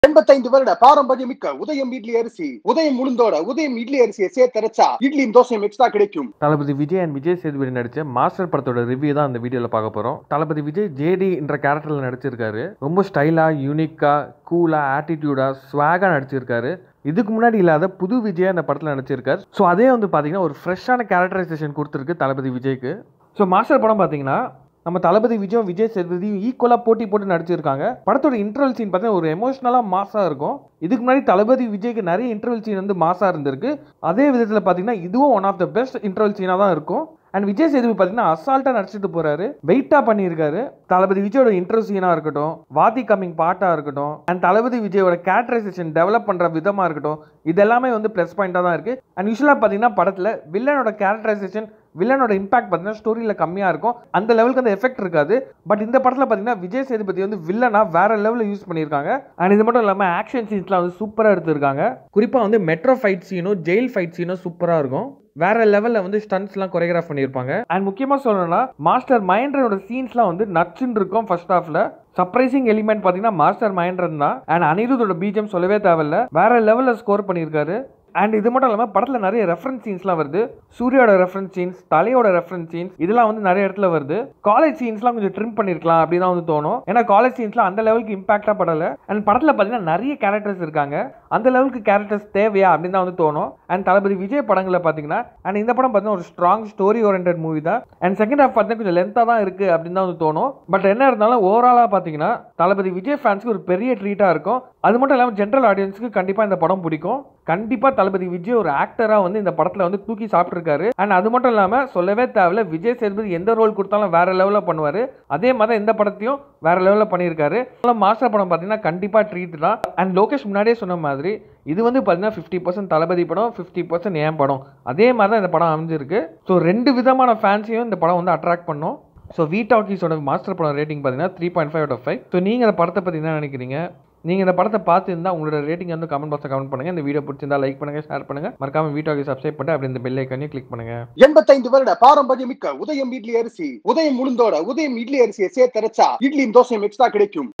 எண்பத்தைந்து வருட பாரம்பரியமிக்க உதயம் இட்லி அரிசி உதயம் உளுந்தோட உதயம் இட்லி அரிசியை சேர்த்தரைச்சா இட்லியும் தோசையும் எக்ஸ்ட்ரா கிடைக்கும் தளபதி விஜய் அண்ட் விஜய் சேதுபதி நடிச்ச மாஸ்டர் படத்தோட ரிவ்யூ தான் இந்த வீடியோவில் பார்க்க போகிறோம் தளபதி விஜய் ஜேடி என்ற கேரக்டரில் நடிச்சிருக்காரு ரொம்ப ஸ்டைலாக யூனிக்காக கூலாக ஆட்டிடியூடாக ஸ்வாகாக நடிச்சிருக்காரு இதுக்கு முன்னாடி இல்லாத புது விஜய் அந்த படத்தில் நடிச்சிருக்காரு ஸோ அதே வந்து பார்த்தீங்கன்னா ஒரு ஃப்ரெஷ்ஷான கேரக்டரைசேஷன் கொடுத்துருக்கு தளபதி விஜய்க்கு ஸோ மாஸ்டர் படம் பார்த்தீங்கன்னா நம்ம தளபதி விஜயும் விஜய் சேதுபதியும் ஈக்குவலாக போட்டி போட்டு நடிச்சிருக்காங்க படத்தோட இன்டர்வல் சீன் பார்த்தீங்கன்னா ஒரு எமோஷனலாக மாசாக இருக்கும் இதுக்கு முன்னாடி தளபதி விஜய்க்கு நிறைய இன்டர்வல் சீன் வந்து மாசாக இருந்திருக்கு அதே விதத்தில் பார்த்தீங்கன்னா இதுவும் one of the best interval சீனாக தான் இருக்கும் அண்ட் விஜய் சேதுபதி பார்த்தீங்கன்னா அசால்ட்டாக நடிச்சிட்டு போறாரு வெயிட்டாக பண்ணியிருக்காரு தளபதி விஜயோட இன்டர்வல் சீனாக இருக்கட்டும் வாதி கம்மிங் பாட்டாக இருக்கட்டும் அண்ட் தளபதி விஜயோட கேரக்டரைசேஷன் டெவலப் பண்ணுற விதமாக இருக்கட்டும் இது எல்லாமே வந்து ப்ளஸ் பாயிண்டாக தான் இருக்குது அண்ட் யூஸ்வலாக பார்த்தீங்கன்னா படத்தில் வில்லனோட கேரக்டரைசேஷன் வில்லனோட இம்பாக்ட் பார்த்தீங்கன்னா ஸ்டோரியில் கம்மியாக இருக்கும் அந்த லெவலுக்கு அந்த எஃபெக்ட் இருக்காது பட் இந்த படத்தில் பார்த்தீங்கன்னா விஜய் சேதுபதி வந்து வில்லனா வேற லெவலில் யூஸ் பண்ணியிருக்காங்க அண்ட் இது மட்டும் இல்லாமல் ஆக்ஷன் சீன்ஸ்லாம் வந்து சூப்பராக எடுத்திருக்காங்க குறிப்பாக வந்து மெட்ரோ ஃபைட் சீனும் ஜெயில் ஃபைட் சீனும் சூப்பராக இருக்கும் வேற லெவலில் வந்து ஸ்டன்ஸ்லாம் கொரியோகிராஃப் பண்ணியிருப்பாங்க அண்ட் முக்கியமாக சொல்லணும்னா மாஸ்டர் மகேந்திரனோட சீன்ஸ்லாம் வந்து நச்சுன்னு இருக்கும் ஃபர்ஸ்ட் ஹாஃப்ல சர்ப்ரைசிங் எலிமெண்ட் பார்த்தீங்கன்னா மாஸ்டர் மகேந்திரன் தான் அண்ட் அனிருத்தோட பீஜம் சொல்லவே தேவையில்ல வேற லெவலில் ஸ்கோர் பண்ணியிருக்காரு அண்ட் இது மட்டும் இல்லாமல் படத்தில் நிறைய ரெஃபரன்ஸ் சீன்ஸ்லாம் வருது சூர்யாவோட ரெஃபரன்ஸ் சீன்ஸ் தலையோட ரெஃபரன்ஸ் சீன்ஸ் இதெல்லாம் வந்து நிறைய இடத்துல வருது காலேஜ் சீன்ஸ்லாம் கொஞ்சம் ட்ரிம் பண்ணிருக்கலாம் அப்படின்னு தான் வந்து தோணும் ஏன்னா காலேஜ் சீன்ஸ்லாம் அந்த லெவலுக்கு இம்பாக்டாக படலை அண்ட் படத்தில் பார்த்தீங்கன்னா நிறைய கேரக்டர்ஸ் இருக்காங்க அந்த லெவலுக்கு கேரக்டர்ஸ் தேவையா அப்படின்னு தான் வந்து தோணும் அண்ட் தளபதி விஜய் படங்களில் பார்த்தீங்கன்னா அண்ட் இந்த படம் பார்த்தீங்கன்னா ஒரு ஸ்ட்ராங் ஸ்டோரி ஓரியன்ட் மூவி தான் அண்ட் செகண்ட் ஹாஃப் பார்த்தீங்கன்னா கொஞ்சம் லென்த்தாக தான் இருக்கு அப்படின்னு தான் வந்து தோணும் பட் என்ன இருந்தாலும் ஓவராலாக பார்த்தீங்கன்னா தளபதி விஜய் ஃபேன்ஸ்க்கு ஒரு பெரிய ட்ரீட்டாக இருக்கும் அது மட்டும் இல்லாமல் ஜென்ரல் ஆடியன்ஸ்க்கு கண்டிப்பாக இந்த படம் பிடிக்கும் கண்டிப்பாக தளபதி விஜய் ஒரு ஆக்டராக வந்து இந்த படத்தில் வந்து தூக்கி சாப்பிட்ருக்காரு அண்ட் அது மட்டும் இல்லாமல் சொல்லவே தேவையில்ல விஜய் சேதுபதி எந்த ரோல் கொடுத்தாலும் வேற லெவலில் பண்ணுவார் அதே மாதிரி இந்த படத்தையும் வேற லெவலில் பண்ணியிருக்காரு மாஸ்டர் படம் பார்த்தீங்கன்னா கண்டிப்பாக ட்ரீட் தான் அண்ட் லோகேஷ் முன்னாடியே சொன்ன மாதிரி இது வந்து பார்த்தீங்கன்னா ஃபிஃப்டி பர்சன்ட் தளபதி படம் ஃபிஃப்டி பர்சன்ட் ஏன் படம் அதே மாதிரி தான் இந்த படம் அமைஞ்சிருக்கு ஸோ ரெண்டு விதமான ஃபேன்ஸையும் இந்த படம் வந்து அட்ராக்ட் பண்ணும் ஸோ வி டாக்கீஸோட மாஸ்டர் படம் ரேட்டிங் பார்த்தீங்கன்னா three point five out of five so நீங்கள் இந்த படத்தை பற்றி என்ன நினைக்கிறீங்க நீங்கள் இந்த படத்தை பார்த்துருந்தா உங்களோட ரேட்டிங் வந்து கமெண்ட் பாக்ஸில் கமெண்ட் பண்ணுங்கள் இந்த வீடியோ பிடிச்சிருந்தா லைக் பண்ணுங்கள் ஷேர் பண்ணுங்கள் மறக்காம வீடியோக்கு சப்ஸ்கிரைப் பண்ணிட்டு அப்படி இந்த பெல் ஐக்கானையும் கிளிக் பண்ணுங்கள் எண்பத்தைந்து வருட பாரம்பரியமிக்க உதயம் இட்லி அரிசி உதயம் உளுந்தோட உதயம் இட்லி அரிசியை சேர்த்தரைச்சா இட்லியும் தோசையும் எக்ஸ்ட்ரா கிடைக்கும்